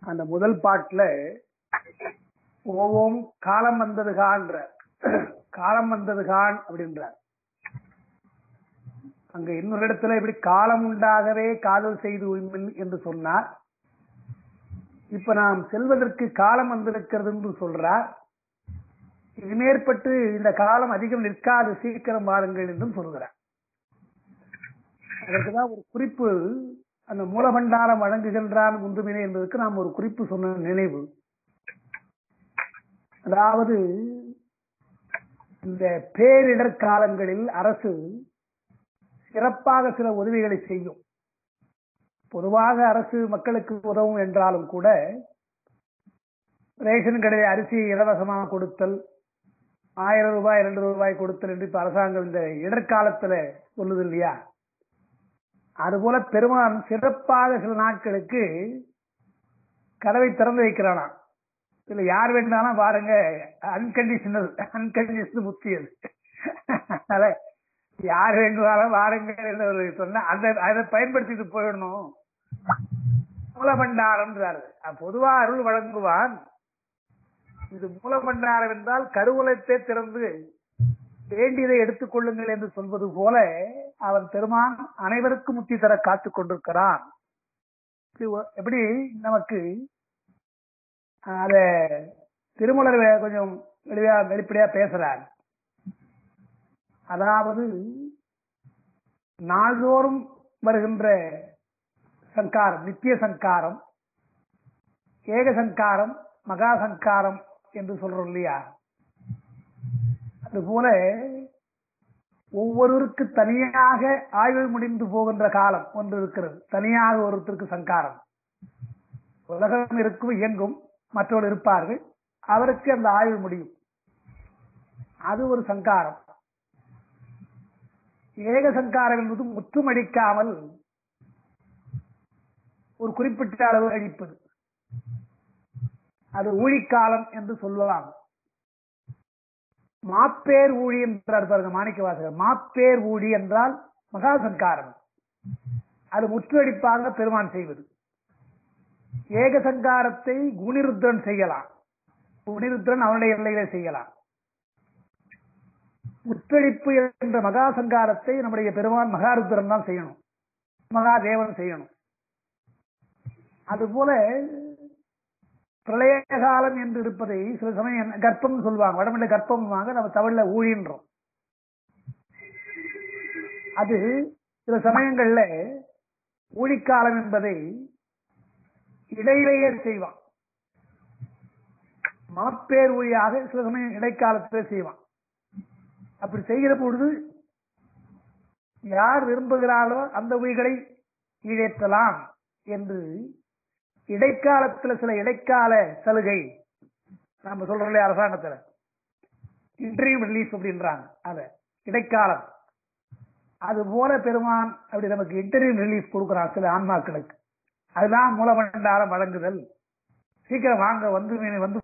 அந்த முதல் பாட்டுல ஓவோம் காலம் வந்தது காண்ற காலம் வந்தது கான் அப்படின்றார் அங்க இன்னொரு இடத்துல இப்படி காலம் உண்டாகவே காதல் செய்து உய்மின் என்று சொன்னார் இப்ப நாம் செல்வதற்கு காலம் வந்திருக்கிறது என்று சொல்றார் இது மேற்பட்டு இந்த காலம் அதிகம் நிற்காது சீக்கிரம் வாருங்கள் என்றும் சொல்கிறார் அதற்குதான் ஒரு குறிப்பு அந்த மூலபண்டாரம் வழங்குகின்றான் முந்துமினை என்பதற்கு நாம் ஒரு குறிப்பு சொன்ன நினைவு அதாவது இந்த பேரிடர் காலங்களில் அரசு சிறப்பாக சில உதவிகளை செய்யும் பொதுவாக அரசு மக்களுக்கு உதவும் என்றாலும் கூட ரேஷன் கடையில் அரிசி இலவசமாக கொடுத்தல் ஆயிரம் ரூபாய் இரண்டு ரூபாய் கொடுத்தல் என்று இப்ப அரசாங்கம் இந்த இடர்காலத்துல சொல்லுது இல்லையா அதுபோல பெருமான் சிறப்பாக சில நாட்களுக்கு கதவை திறந்து வைக்கிறானா இதுல யார் வேண்டாலும் பாருங்க அன்கண்டிஷனல் அன்கண்டிஷனல் முக்தி அது அதனால யார் வேண்டுமானாலும் வாருங்க என்று ஒரு சொன்னா அந்த அதை பயன்படுத்திட்டு போயிடணும் மூலபண்டாரம்ன்றாரு பொதுவா அருள் வழங்குவான் இது மூலபண்டாரம் என்றால் கருவூலத்தை திறந்து வேண்டியதை எடுத்துக் கொள்ளுங்கள் என்று சொல்வது போல அவன் பெருமான் அனைவருக்கும் முத்தி தர காத்துக் கொண்டிருக்கிறான் எப்படி நமக்கு அத திருமலர் கொஞ்சம் வெளியா வெளிப்படையா பேசுறார் அதாவது நாள்தோறும் வருகின்ற சங்காரம் நித்திய சங்காரம் ஏக சங்காரம் மகா சங்காரம் என்று சொல்றோம் இல்லையா அதுபோல ஒவ்வொருவருக்கு தனியாக ஆய்வு முடிந்து போகின்ற காலம் ஒன்று இருக்கிறது தனியாக ஒருத்தருக்கு சங்காரம் உலகம் இருக்கும் இயங்கும் மற்றவர்கள் இருப்பார்கள் அவருக்கு அந்த ஆய்வு முடியும் அது ஒரு சங்காரம் ஏக சங்காரம் என்பது முற்றுமடிக்காமல் ஒரு குறிப்பிட்ட அளவு அழிப்பது அது ஊழிக்காலம் என்று சொல்லலாம் மாப்பேர் ஊழி என்றார் பாருங்க மாணிக்க வாசகர் மாப்பேர் ஊழி என்றால் மகா சங்காரம் அது முற்றுஅடிப்பாக பெருமான் செய்வது ஏக சங்காரத்தை குணிருத்ரன் செய்யலாம் குணிருத்ரன் அவனுடைய எல்லையில செய்யலாம் முற்றடிப்பு என்ற மகா சங்காரத்தை நம்முடைய பெருமான் மகாருத்ரன் தான் செய்யணும் மகாதேவன் செய்யணும் அதுபோல பிரளய காலம் என்று இருப்பதை சில சமயம் கர்ப்பம் சொல்லுவாங்க வடமொழி கர்ப்பமாக நம்ம தமிழ்ல ஊழின்றோம் அது சில சமயங்கள்ல ஊழிக்காலம் என்பதை இடையிலேயே செய்வான் மாப்பேர் ஊழியாக சில சமயம் இடைக்காலத்தில் செய்வான் அப்படி செய்கிற பொழுது யார் விரும்புகிறார்களோ அந்த உயிர்களை ஈடேற்றலாம் என்று இடைக்காலத்துல சில இடைக்கால சலுகை நம்ம சொல்றோம் இல்லையா அரசாங்கத்துல இன்டர்வியூ ரிலீஸ் அப்படின்றாங்க அத இடைக்காலம் அது போல பெருமான் அப்படி நமக்கு இன்டர்வியூ ரிலீஸ் கொடுக்கிறான் சில ஆன்மாக்களுக்கு அதுதான் மூலமண்டாரம் வழங்குதல் சீக்கிரம் வாங்க வந்து வந்து